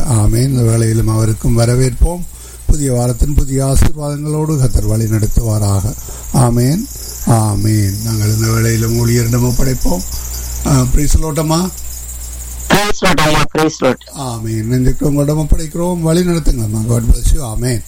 ஆமேன் இந்த வேளையிலும் அவருக்கும் வரவேற்போம் புதிய வாரத்தின் புதிய ஆசீர்வாதங்களோடு கத்தர் வழி நடத்துவாராக ஆமேன் ஆமேன் நாங்கள் இந்த வேளையிலும் ஊழியரிடம் ஒப்படைப்போம் பிரிசலோட்டமா பிரைஸ் லார்ட் ஐயா பிரைஸ் லார்ட் ஆமேன் நெஞ்சுக்கு உங்களிடம் ஒப்படைக்கிறோம் வழி நடத்துங்க காட் பிளஸ் யூ ஆமேன்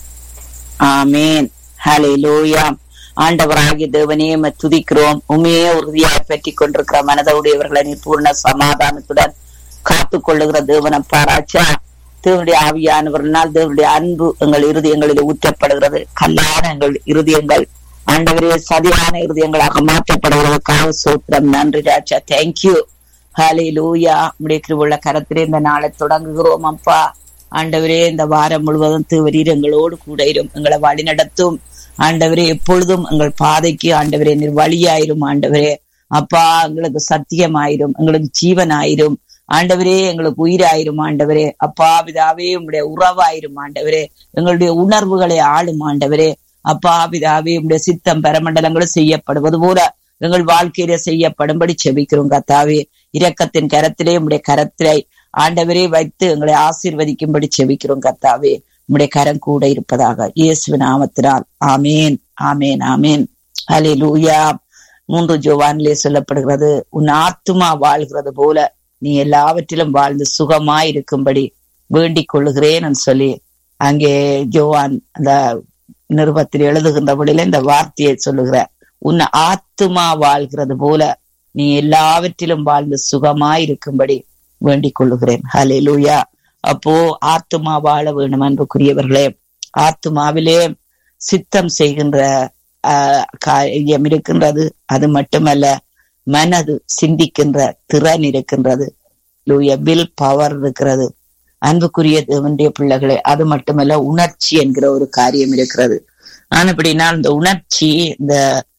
ஆமேன் ஹalleluya ஆண்டவராகிய தேவனே உம்மை துதிக்கிறோம் உண்மையே உறுதியாக பற்றி கொண்டிருக்கிற மனதோடையவர்களை நீ பூர்ண சமாதானத்துடன் காத்து கொள்ளுகிற தேவனை பாராச்சா தேவனுடைய ஆவியானவர்களால் தேவனுடைய அன்பு எங்கள் இருதயங்களில் ஊற்றப்படுகிறது கல்லான எங்கள் இருதயங்கள் ஆண்டவரே சதியான இருதயங்களாக மாற்றப்படுவதற்காக சோத்திரம் நன்றி ராஜா தேங்க்யூ ஹாலே லூயா உடைய கிருவுள்ள கரத்திலே இந்த நாளை தொடங்குகிறோம் அப்பா ஆண்டவரே இந்த வாரம் முழுவதும் தீவரீர் எங்களோடு கூட இரும் எங்களை வழி நடத்தும் ஆண்டவரே எப்பொழுதும் எங்கள் பாதைக்கு ஆண்டவரே நீர் வழியாயிரும் ஆண்டவரே அப்பா எங்களுக்கு சத்தியமாயிரும் எங்களுக்கு ஜீவனாயிரும் ஆண்டவரே எங்களுக்கு உயிராயிரும் ஆண்டவரே அப்பா பிதாவே உங்களுடைய உறவாயிரும் ஆண்டவரே எங்களுடைய உணர்வுகளை ஆளும் ஆண்டவரே அப்பா பிதாவே உங்களுடைய சித்தம் பெரமண்டலங்களும் செய்யப்படுவது போல எங்கள் வாழ்க்கையில செய்யப்படும்படி செபிக்கிறோம் கத்தாவே இரக்கத்தின் கரத்திலே உங்களுடைய கரத்திலே ஆண்டவரே வைத்து எங்களை ஆசீர்வதிக்கும்படி செபிக்கிறோம் கர்த்தாவே உம்முடைய கரம் கூட இருப்பதாக இயேசு நாமத்தினால் ஆமேன் ஆமேன் ஆமேன் அலே லூயா மூன்று ஜோவானிலே சொல்லப்படுகிறது உன் ஆத்துமா வாழ்கிறது போல நீ எல்லாவற்றிலும் வாழ்ந்து சுகமாய் இருக்கும்படி வேண்டிக் கொள்ளுகிறேன் சொல்லி அங்கே ஜோவான் அந்த நிருபத்தில் எழுதுகின்றபடியில இந்த வார்த்தையை சொல்லுகிற உன் ஆத்துமா வாழ்கிறது போல நீ எல்லாவற்றிலும் வாழ்ந்து சுகமாய் இருக்கும்படி வேண்டிக் கொள்ளுகிறேன் ஹலே லூயா அப்போ ஆத்துமா வாழ வேணும் அன்புக்குரியவர்களே ஆத்துமாவிலே சித்தம் செய்கின்ற ஆஹ் காரியம் இருக்கின்றது அது மட்டுமல்ல மனது சிந்திக்கின்ற திறன் இருக்கின்றது லூயா வில் பவர் இருக்கிறது அன்புக்குரிய தேவனுடைய பிள்ளைகளே அது மட்டுமல்ல உணர்ச்சி என்கிற ஒரு காரியம் இருக்கிறது ஆனப்படினா இந்த உணர்ச்சி இந்த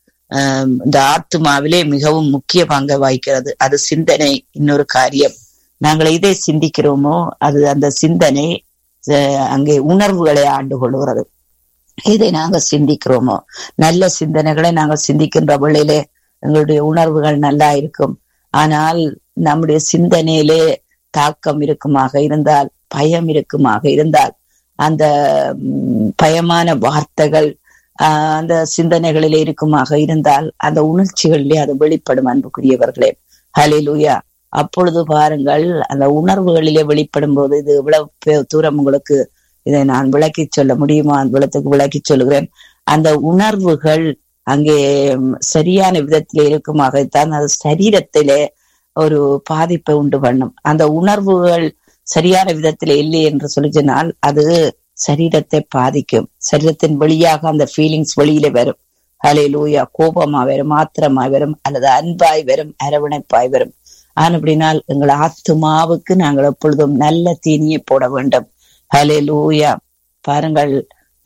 இந்த ஆத்துமாவிலே மிகவும் முக்கிய பங்கை வகிக்கிறது அது சிந்தனை இன்னொரு காரியம் நாங்கள் எதை சிந்திக்கிறோமோ அது அந்த சிந்தனை அங்கே உணர்வுகளை ஆண்டு கொள்கிறது இதை நாங்கள் சிந்திக்கிறோமோ நல்ல சிந்தனைகளை நாங்கள் சிந்திக்கின்ற வேளையிலே எங்களுடைய உணர்வுகள் நல்லா இருக்கும் ஆனால் நம்முடைய சிந்தனையிலே தாக்கம் இருக்குமாக இருந்தால் பயம் இருக்குமாக இருந்தால் அந்த பயமான வார்த்தைகள் ஆஹ் அந்த சிந்தனைகளிலே இருக்குமாக இருந்தால் அந்த உணர்ச்சிகளிலே அது வெளிப்படும் அன்புக்குரியவர்களே ஹலிலுயா அப்பொழுது பாருங்கள் அந்த உணர்வுகளிலே வெளிப்படும் போது இது இவ்வளவு தூரம் உங்களுக்கு இதை நான் விளக்கி சொல்ல முடியுமா அந்த விளத்துக்கு விளக்கி சொல்லுகிறேன் அந்த உணர்வுகள் அங்கே சரியான விதத்திலே இருக்குமாகத்தான் அது சரீரத்திலே ஒரு பாதிப்பை உண்டு பண்ணும் அந்த உணர்வுகள் சரியான விதத்திலே இல்லை என்று சொல்லி சொன்னால் அது சரீரத்தை பாதிக்கும் சரீரத்தின் வழியாக அந்த ஃபீலிங்ஸ் வெளியில வரும் அலை லூயா கோபமா வரும் ஆத்திரமா வரும் அல்லது அன்பாய் வரும் அரவணைப்பாய் வரும் ஆனப்படினால் எங்கள் ஆத்துமாவுக்கு நாங்கள் எப்பொழுதும் நல்ல தீனியை போட வேண்டும் ஹலே லூயா பாருங்கள்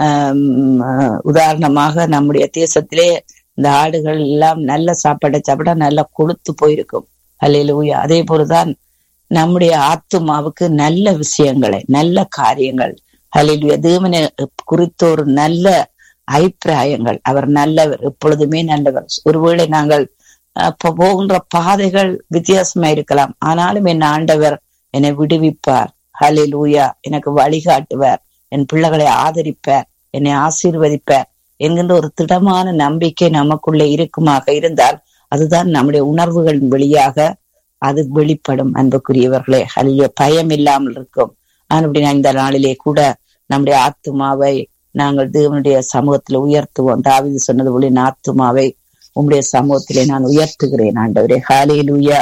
உதாரணமாக நம்முடைய தேசத்திலே இந்த ஆடுகள் எல்லாம் நல்ல சாப்பாடை சாப்பிட நல்லா கொளுத்து போயிருக்கும் ஹலே லூயா அதே போலதான் நம்முடைய ஆத்துமாவுக்கு நல்ல விஷயங்களை நல்ல காரியங்கள் ஹலிலுயா தேவனை குறித்த ஒரு நல்ல அபிப்பிராயங்கள் அவர் நல்லவர் எப்பொழுதுமே நல்லவர் ஒருவேளை நாங்கள் போகின்ற பாதைகள் வித்தியாசமா இருக்கலாம் ஆனாலும் என் ஆண்டவர் என்னை விடுவிப்பார் ஹலே லூயா எனக்கு வழிகாட்டுவார் என் பிள்ளைகளை ஆதரிப்பார் என்னை ஆசீர்வதிப்பார் என்கின்ற ஒரு திடமான நம்பிக்கை நமக்குள்ளே இருக்குமாக இருந்தால் அதுதான் நம்முடைய உணர்வுகளின் வழியாக அது வெளிப்படும் அன்புக்குரியவர்களே ஹலிய பயம் இல்லாமல் இருக்கும் அப்படின்னா இந்த நாளிலே கூட நம்முடைய ஆத்துமாவை நாங்கள் தேவனுடைய சமூகத்துல உயர்த்துவோம் தாவிது சொன்னது போல ஆத்துமாவை உங்களுடைய சமூகத்திலே நான் உயர்த்துகிறேன் ஆண்டவரே ஹாலேலுயா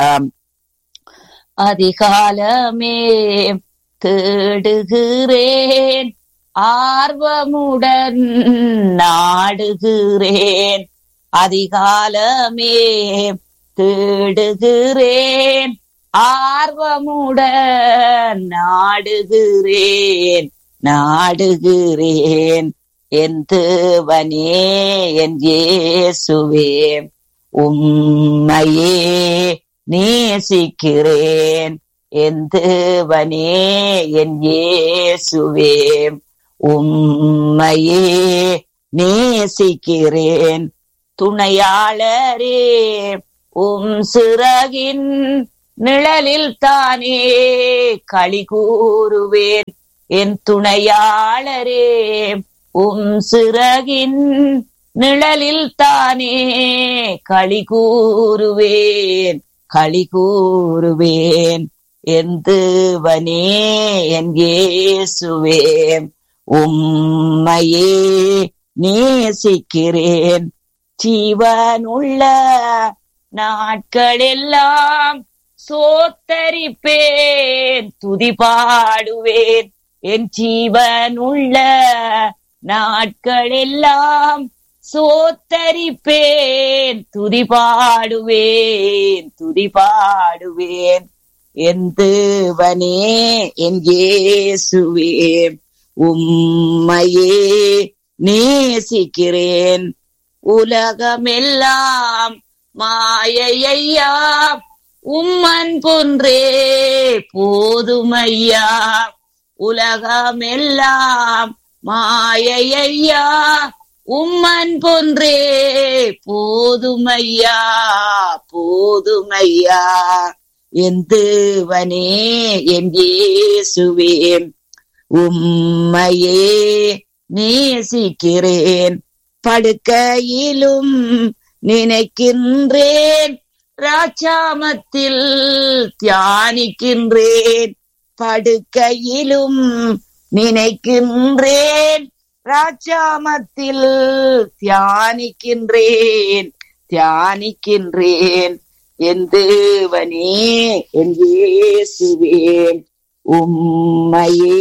அதிகாலமே தேடுகிறேன் ஆர்வமுடன் நாடுகிறேன் அதிகாலமே தேடுகிறேன் ஆர்வமுடன் நாடுகிறேன் நாடுகிறேன் என் தேவனே என் இயேசுவே உம்மையே நேசிக்கிறேன் என் தேவனே என் இயேசுவே உம்மையே நேசிக்கிறேன் துணையாளரே உம் சிறகின் நிழலில் தானே களி கூறுவேன் என் துணையாளரே உம் சிறகின் நிழலில் தானே களி கூறுவேன் களி கூறுவேன் என் தேவனே என் இயேசுவே உம்மையே நேசிக்கிறேன் ஜீவனுள்ள நாட்களெல்லாம் சோத்தரிப்பேன் துதி பாடுவேன் என் ஜீவனுள்ள நாட்களெல்லாம் சோத்தரிப்பேன் துதி பாடுவேன் துதி பாடுவேன் என் தேவனே என் இயேசுவே உம்மையே நேசிக்கிறேன் உலகமெல்லாம் மாயையா உம்மன் பொன்றே போதுமையா உலகமெல்லாம் மாயையா உம்மன் பொன்றே போதுமையா போதுமையா என் தேவனே என் இயேசுவே உம்மையே நேசிக்கிறேன் படுக்கையிலும் நினைக்கின்றேன் ராஜாமத்தில் தியானிக்கின்றேன் படுக்கையிலும் நினைக்கின்றேன் ராஜாமத்தில் தியானிக்கின்றேன் தியானிக்கின்றேன் என் தேவனே என் இயேசுவே உம்மையே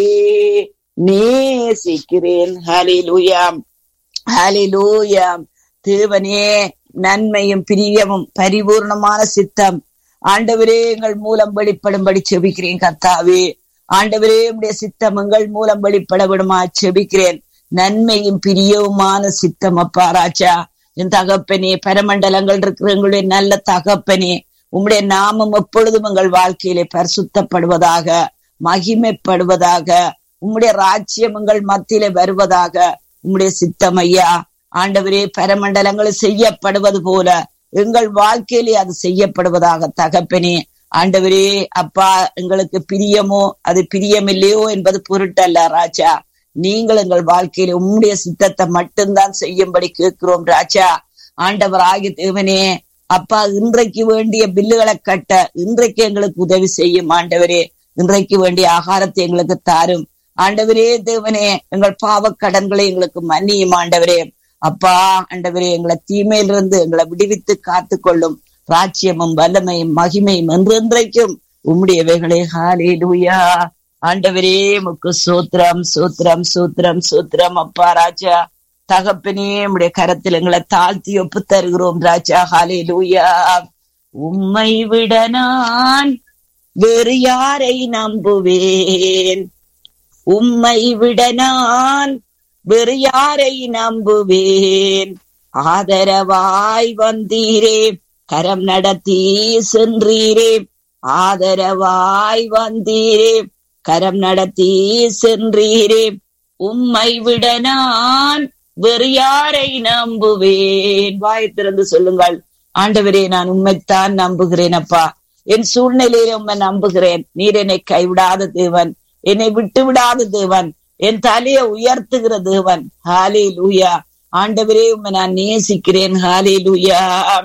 நேசிக்கிறேன் ஹலிலுயாம் ஹலிலூயாம் தேவனே நன்மையும் பிரியமும் பரிபூர்ணமான சித்தம் ஆண்டவரே எங்கள் மூலம் வெளிப்படும்படி செபிக்கிறேன் கத்தாவே ஆண்டவரே உடைய சித்தம் எங்கள் மூலம் வெளிப்பட விடுமா செபிக்கிறேன் நன்மையும் பிரியவுமான சித்தம் அப்பா ராஜா என் தகப்பனே பரமண்டலங்கள் இருக்கிற எங்களுடைய நல்ல தகப்பனே உம்முடைய நாமம் எப்பொழுதும் எங்கள் வாழ்க்கையிலே பரிசுத்தப்படுவதாக மகிமைப்படுவதாக உம்முடைய ராஜ்யம் எங்கள் மத்தியிலே வருவதாக உம்முடைய சித்தம் ஐயா ஆண்டவரே பரமண்டலங்கள் செய்யப்படுவது போல எங்கள் வாழ்க்கையிலே அது செய்யப்படுவதாக தகப்பனே ஆண்டவரே அப்பா எங்களுக்கு பிரியமோ அது பிரியமில்லையோ என்பது பொருட்டல்ல ராஜா நீங்கள் எங்கள் வாழ்க்கையில உம்முடைய சித்தத்தை மட்டும்தான் செய்யும்படி கேட்கிறோம் ராஜா ஆண்டவர் ஆகிய தேவனே அப்பா இன்றைக்கு வேண்டிய பில்லுகளை கட்ட இன்றைக்கு எங்களுக்கு உதவி செய்யும் ஆண்டவரே இன்றைக்கு வேண்டிய ஆகாரத்தை எங்களுக்கு தாரும் ஆண்டவரே தேவனே எங்கள் பாவ கடன்களை எங்களுக்கு மன்னியும் ஆண்டவரே அப்பா ஆண்டவரே எங்களை தீமையிலிருந்து எங்களை விடுவித்து காத்து கொள்ளும் ராஜ்யமும் வல்லமையும் மகிமையும் என்றென்றைக்கும் உம்முடையவைகளே ஹாலே லூயா ஆண்டவரே முக்கு சூத்திரம் சூத்திரம் சூத்திரம் சூத்திரம் அப்பா ராஜா தகப்பனே உடைய கரத்தில் எங்களை தாழ்த்தி ஒப்பு தருகிறோம் ராஜா ஹாலே லூயா உம்மை விட நான் வேறு யாரை நம்புவேன் உம்மை விட நான் வேறு யாரை நம்புவேன் ஆதரவாய் வந்தீரே கரம் நடத்தி சென்றீரே ஆதரவாய் வந்தீரே கரம் நடத்தி சென்றீரே உம்மை விட நான் வேறு யாரை நம்புவேன் வாய் திறந்து சொல்லுங்கள் ஆண்டவரே நான் உண்மைத்தான் நம்புகிறேன் அப்பா என் சூழ்நிலையில உண்மை நம்புகிறேன் நீர் என்னை கைவிடாத தேவன் என்னை விட்டு விடாத தேவன் என் தலையை உயர்த்துகிற தேவன் ஹாலே லூயா ஆண்டவரே உண்மை நான் நேசிக்கிறேன் ஹாலே லூயா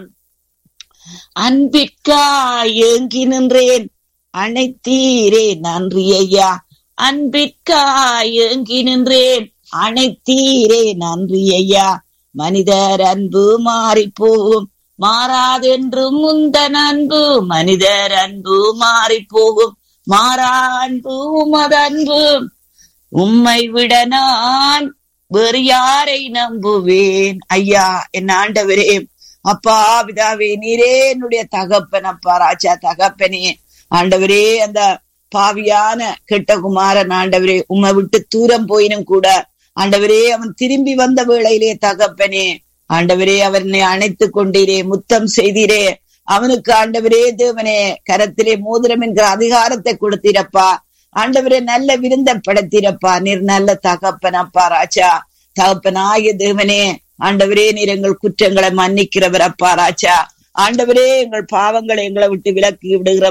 அன்பிற்கா ஏங்கி நின்றேன் அனைத்தீரே நன்றி ஐயா அன்பிற்கா ஏங்கி நின்றேன் அனைத்தீரே நன்றி ஐயா மனிதர் அன்பு மாறி போகும் மாறாதென்றும் முந்தன் அன்பு மனிதர் அன்பு மாறி போகும் மாறா அன்பு உமது அன்பு உம்மை விட நான் வேறு யாரை நம்புவேன் ஐயா என் ஆண்டவரே அப்பா பிதாவே நீரே என்னுடைய தகப்பன் அப்பா ராஜா தகப்பனே ஆண்டவரே அந்த பாவியான கெட்ட குமாரன் ஆண்டவரே உம்மை விட்டு தூரம் போயினும் கூட ஆண்டவரே அவன் திரும்பி வந்த வேளையிலே தகப்பனே ஆண்டவரே அவனை அணைத்து கொண்டீரே முத்தம் செய்தீரே அவனுக்கு ஆண்டவரே தேவனே கரத்திலே மோதிரம் என்கிற அதிகாரத்தை கொடுத்தீரப்பா ஆண்டவரே நல்ல விருந்த படைத்தீரப்பா நீர் நல்ல தகப்பன் அப்பா ராஜா தகப்பன் ஆகிய தேவனே ஆண்டவரே நீர் எங்கள் குற்றங்களை மன்னிக்கிறவர் அப்பா ராஜா ஆண்டவரே எங்கள் பாவங்களை எங்களை விட்டு விலக்கி விடுகிறவர்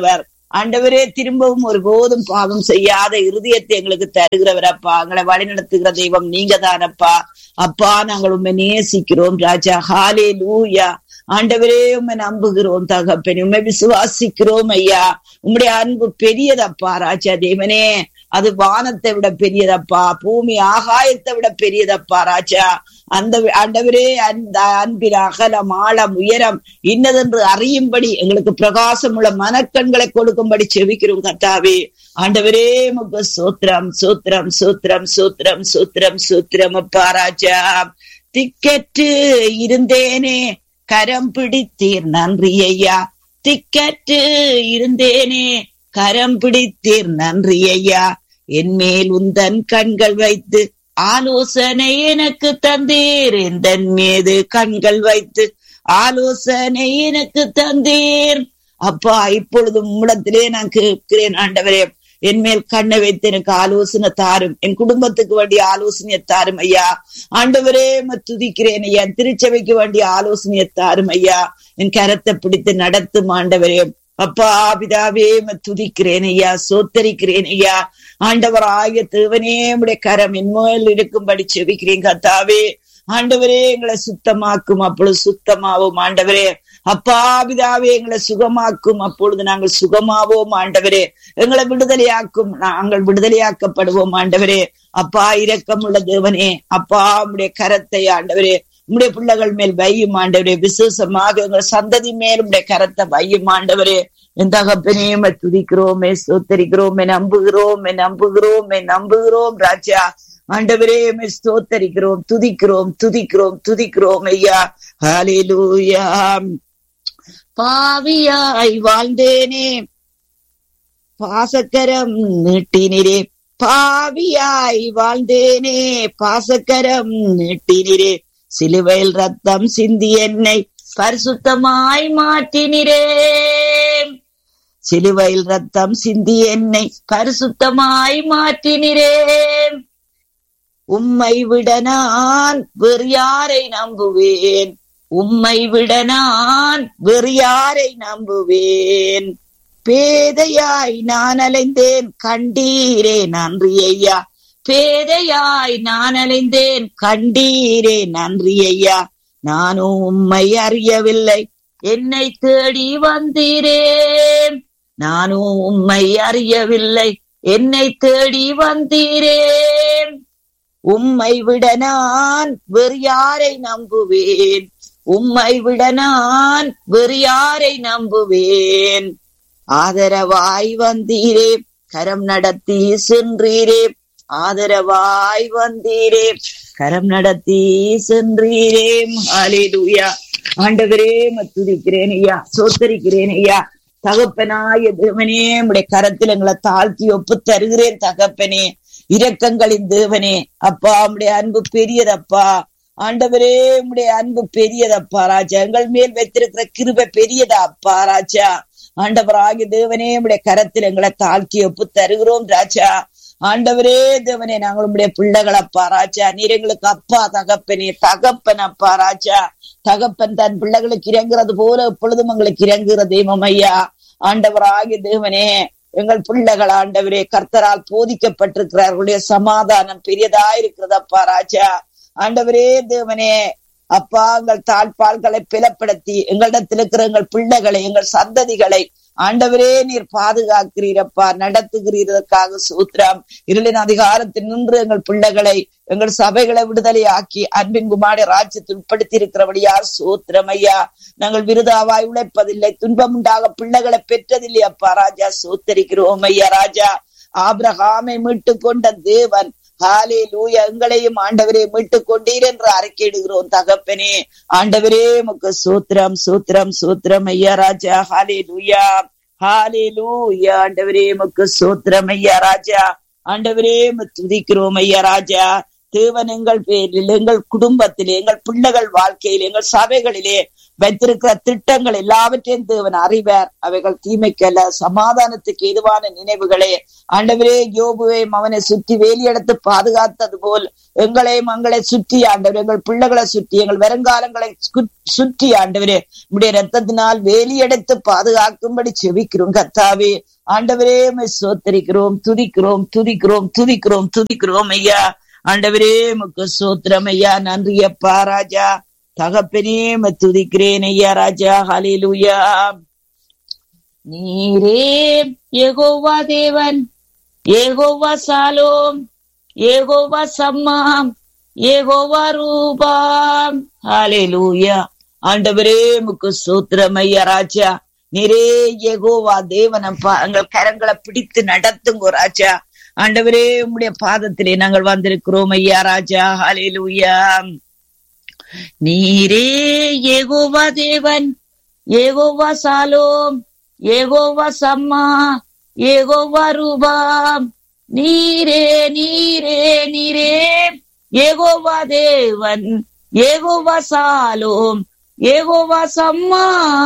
ஆண்டவரே திரும்பவும் ஒருபோதும் பாவம் செய்யாத இருதயத்தை எங்களுக்கு தருகிறவரப்பா எங்களை வழிநடத்துகிற தெய்வம் நீங்க தானப்பா அப்பா நாங்கள் உண்மை நேசிக்கிறோம் ராஜா ஹாலே லூயா ஆண்டவரே உண்மை நம்புகிறோம் தகப்பனே உண்மை விசுவாசிக்கிறோம் ஐயா உம்முடைய அன்பு பெரியதப்பா ராஜா தேவனே அது வானத்தை விட பெரியதப்பா பூமி ஆகாயத்தை விட பெரியதப்பா ராஜா அந்த ஆண்டவரே அந்த அன்பின் அகலம் ஆழம் உயரம் இன்னதென்று அறியும்படி எங்களுக்கு பிரகாசம் உள்ள மனக்கண்களை கொடுக்கும்படி செவிக்கிறோம் கத்தாவே ஆண்டவரே முக சூத்திரம் சூத்திரம் சூத்திரம் சூத்திரம் சூத்திரம் சூத்திரம் அப்பா ராஜா திக்கற்று இருந்தேனே கரம் பிடித்தீர் நன்றி ஐயா திக்கற்று இருந்தேனே கரம் பிடித்தீர் நன்றி ஐயா என் மேல் உந்தன் கண்கள் வைத்து ஆலோசனை எனக்கு தந்தீர் எந்தன் மீது கண்கள் வைத்து ஆலோசனை எனக்கு தந்தீர் அப்பா இப்பொழுது உம்மிடத்திலே நான் கேட்கிறேன் ஆண்டவரே என் மேல் கண்ணை வைத்து எனக்கு ஆலோசனை தாரும் என் குடும்பத்துக்கு வேண்டிய ஆலோசனையை தாரும் ஐயா ஆண்டவரே துதிக்கிறேன் ஐயா திருச்சபைக்கு வேண்டிய ஆலோசனையை தாரும் ஐயா என் கரத்தை பிடித்து நடத்தும் ஆண்டவரே அப்பா பிதாவே துதிக்கிறேன் ஐயா சோத்தரிக்கிறேன் ஐயா ஆண்டவர் ஆகிய தேவனே உடைய கரம் என் மேல் இருக்கும்படி செவிக்கிறேன் கத்தாவே ஆண்டவரே எங்களை சுத்தமாக்கும் அப்பொழுது சுத்தமாவோம் ஆண்டவரே அப்பா பிதாவே எங்களை சுகமாக்கும் அப்பொழுது நாங்கள் சுகமாவோம் ஆண்டவரே எங்களை விடுதலையாக்கும் நாங்கள் விடுதலையாக்கப்படுவோம் ஆண்டவரே அப்பா இரக்கம் உள்ள தேவனே அப்பா உடைய கரத்தை ஆண்டவரே உம்முடைய பிள்ளைகள் மேல் வையும் ஆண்டவரே விசேஷமாக எங்கள் சந்ததி மேல் உடைய கரத்தை வையும் ஆண்டவரே என் தகப்பனே துதிக்கிறோமே சோத்தரிக்கிறோமே நம்புகிறோம் நம்புகிறோம் நம்புகிறோம் ராஜா ஆண்டவரே ஸ்தோத்தரிக்கிறோம் துதிக்கிறோம் துதிக்கிறோம் துதிக்கிறோம் ஐயா ஹalleluya பாவியாய் வாழ்ந்தேனே பாசக்கரம் நீட்டினிரே பாவியாய் வாழ்ந்தேனே பாசக்கரம் நீட்டினிரே சிலுவையில் ரத்தம் சிந்தி என்னை பரிசுத்தமாய் மாற்றினிரே சிலுவையில் ரத்தம் சிந்தி என்னை பரிசுத்தமாய் மாற்றினிரே உம்மை விட நான் வேறு யாரை நம்புவேன் உம்மை விட நான் வேறு யாரை நம்புவேன் பேதையாய் நான் அலைந்தேன் கண்டீரே நன்றி ஐயா பேதையாய் நான் அலைந்தேன் கண்டீரே நன்றி ஐயா நானும் உம்மை அறியவில்லை என்னை தேடி வந்தீரே நானும் உம்மை அறியவில்லை என்னை தேடி வந்தீரே உம்மை விட நான் வேறு யாரை நம்புவேன் உம்மை விட நான் வேறு யாரை நம்புவேன் ஆதரவாய் வந்தீரே கரம் நடத்தி சென்றீரே ஆதரவாய் வந்தீரே கரம் நடத்தி சென்றீரே ஹalleluya ஆண்டவரே துதிக்கிறேன் ஐயா சோத்தரிக்கிறேன் ஐயா தகப்பனாய தேவனே உடைய கரத்தில் எங்களை தாழ்த்தி ஒப்பு தருகிறேன் தகப்பனே இரக்கங்களின் தேவனே அப்பா உடைய அன்பு பெரியதப்பா ஆண்டவரே உடைய அன்பு பெரியதப்பா ராஜா எங்கள் மேல் வைத்திருக்கிற கிருபை பெரியதா அப்பா ராஜா ஆண்டவராகிய தேவனே உடைய கரத்தில் எங்களை தாழ்த்தி ஒப்பு தருகிறோம் ராஜா ஆண்டவரே தேவனே நாங்கள் உடைய பிள்ளைகள் அப்பா ராஜா நீர் எங்களுக்கு அப்பா தகப்பனே தகப்பன் அப்பா ராஜா தகப்பன் தன் பிள்ளைகளுக்கு இறங்குறது போல எப்பொழுதும் எங்களுக்கு இறங்குகிற தெய்வம் ஐயா ஆண்டவராகிய தேவனே எங்கள் பிள்ளைகள் ஆண்டவரே கர்த்தரால் போதிக்கப்பட்டிருக்கிறார்களுடைய சமாதானம் பெரியதா இருக்கிறதப்பா ராஜா ஆண்டவரே தேவனே அப்பா எங்கள் தாழ்பால்களை பிளப்படுத்தி எங்களிடத்தில் இருக்கிற எங்கள் பிள்ளைகளை எங்கள் சந்ததிகளை ஆண்டவரே நீர் பாதுகாக்கிறீரப்பா நடத்துகிறீரதற்காக சூத்திரம் இருளின் அதிகாரத்தில் நின்று எங்கள் பிள்ளைகளை எங்கள் சபைகளை விடுதலை ஆக்கி அன்பின் குமாரி ராஜ்யத்தில் உட்படுத்தி இருக்கிறபடி யார் சூத்திரம் ஐயா நாங்கள் விருதாவாய் உழைப்பதில்லை துன்பம் உண்டாக பிள்ளைகளை பெற்றதில்லை அப்பா ராஜா சூத்தரிக்கிறோம் ஐயா ராஜா ஆபிரகாமை மீட்டு கொண்ட தேவன் ஹாலே லூயா எங்களையும் ஆண்டவரே மீட்டு கொண்டீர் என்று அறிக்கையிடுகிறோம் தகப்பனே ஆண்டவரே முக்கு சூத்திரம் சூத்திரம் சூத்திரம் ஐயா ராஜா ஹாலே லூயா ஹாலே லூயா ஆண்டவரே முக்கு சூத்திரம் ஐயா ராஜா ஆண்டவரே துதிக்கிறோம் ஐயா ராஜா தேவன் எங்கள் பேரில் எங்கள் குடும்பத்திலே எங்கள் பிள்ளைகள் வாழ்க்கையிலே எங்கள் சபைகளிலே வைத்திருக்கிற திட்டங்கள் எல்லாவற்றையும் தேவன் அறிவார் அவைகள் தீமைக்கல்ல சமாதானத்துக்கு எதுவான நினைவுகளே ஆண்டவரே யோபுவையும் அவனை சுற்றி வேலியெடுத்து பாதுகாத்தது போல் எங்களையும் எங்களை சுற்றி ஆண்டவர் எங்கள் பிள்ளைகளை சுற்றி எங்கள் வருங்காலங்களை சுற்றி ஆண்டவரே உடைய ரத்தத்தினால் வேலியெடுத்து பாதுகாக்கும்படி செவிக்கிறோம் கத்தாவே ஆண்டவரே சோத்தரிக்கிறோம் துதிக்கிறோம் துதிக்கிறோம் துதிக்கிறோம் துதிக்கிறோம் ஐயா ஆண்டவரே முக்கு சோத்திரம் ஐயா நன்றியப்பா ராஜா தகப்பனே துதிக்கிறேன் ஐயா ராஜா ஹலிலுயா நீரே ஏகோவா தேவன் ஏகோவா சாலோம் ஏகோவா சம்மாம் ஏகோவா ரூபாம் ஹலிலுயா ஆண்டவரே முக்கு சூத்திரம் ஐயா ராஜா நீரே ஏகோவா தேவனப்பா எங்கள் கரங்களை பிடித்து நடத்துங்க ராஜா ஆண்டவரே உம்முடைய பாதத்திலே நாங்கள் வந்திருக்கிறோம் ஐயா ராஜா ஹலிலுயா நீரே ஏகோவா தேவன் ஏகோவா சாலோம் ஏகோவா சம்மா ஏகோவா ரூபாம் நீரே நீரே நீரே ஏகோவா தேவன் ஏகோவா சாலோம் ஏகோவா சம்மா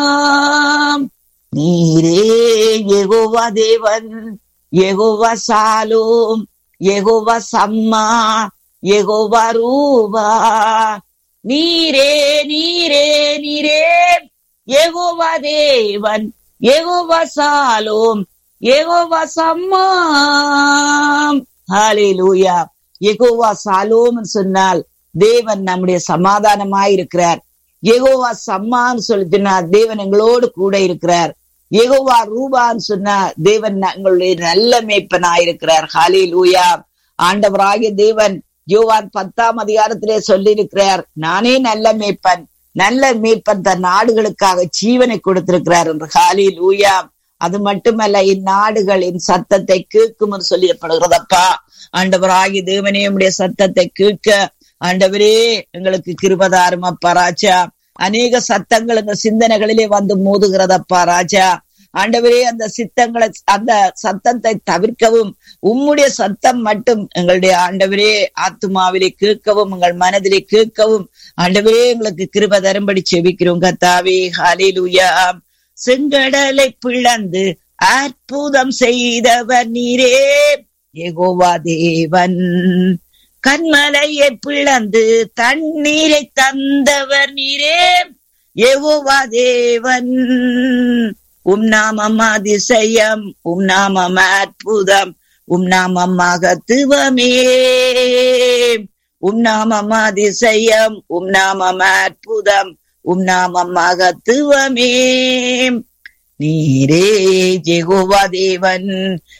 நீரே ஏகோவா தேவன் ஏகோவா சாலோம் ஏகோவா சம்மா ஏகோவா ரூபா நீரே நீரே நீரே ஏகோவா தேவன் ஏகோவா சாலோம் ஏகோவா சம்மாம் ஹalleluya ஏகோவா சாலோம் சொன்னால் தேவன் நம்முடைய சமாதானமாய் இருக்கிறார் ஏகோவா சம்மான்னு சொல்லிட்டுனா தேவன் எங்களோடு கூட இருக்கிறார் ஏகோவா ரூபான்னு சொன்னா தேவன் எங்களுடைய நல்ல மேய்ப்பனாயிருக்கிறார் ஹalleluya ஆண்டவராகிய தேவன் யோவான் பத்தாம் அதிகாரத்திலே சொல்லியிருக்கிறார் நானே நல்ல மேய்ப்பன் நல்ல மேய்ப்பன் தன் நாடுகளுக்காக ஜீவனை கொடுத்திருக்கிறார் என்று ஹாலி லூயா அது மட்டுமல்ல இந்நாடுகள் என் சத்தத்தை கேட்கும் என்று சொல்லப்படுகிறதப்பா ஆண்டவராகி தேவனே உடைய சத்தத்தை கேட்க ஆண்டவரே எங்களுக்கு கிருபதாரும் அப்பா ராஜா அநேக சத்தங்கள் இந்த சிந்தனைகளிலே வந்து மோதுகிறதப்பா ராஜா ஆண்டவரே அந்த சித்தங்களை அந்த சத்தத்தை தவிர்க்கவும் உம்முடைய சத்தம் மட்டும் எங்களுடைய ஆண்டவரே ஆத்மாவிலே கேட்கவும் எங்கள் மனதிலே கேட்கவும் ஆண்டவரே எங்களுக்கு கிருப தரும்படி செபிக்கிறோம் கத்தாவே ஹாலிலுயா செங்கடலை பிளந்து அற்புதம் செய்தவர் நீரே ஏகோவா தேவன் கண்மலையை பிளந்து தண்ணீரை தந்தவர் நீரே ஏகோவா தேவன் உம் நாமம் அதிசயம் உம் நாமம் அற்புதம் உம் நாமம் மகத்துவமே உம் நாமம் அதிசயம் உம் நாமம் அற்புதம் உம் நாமம் மகத்துவமே நீரே ஜெகோவா தேவன்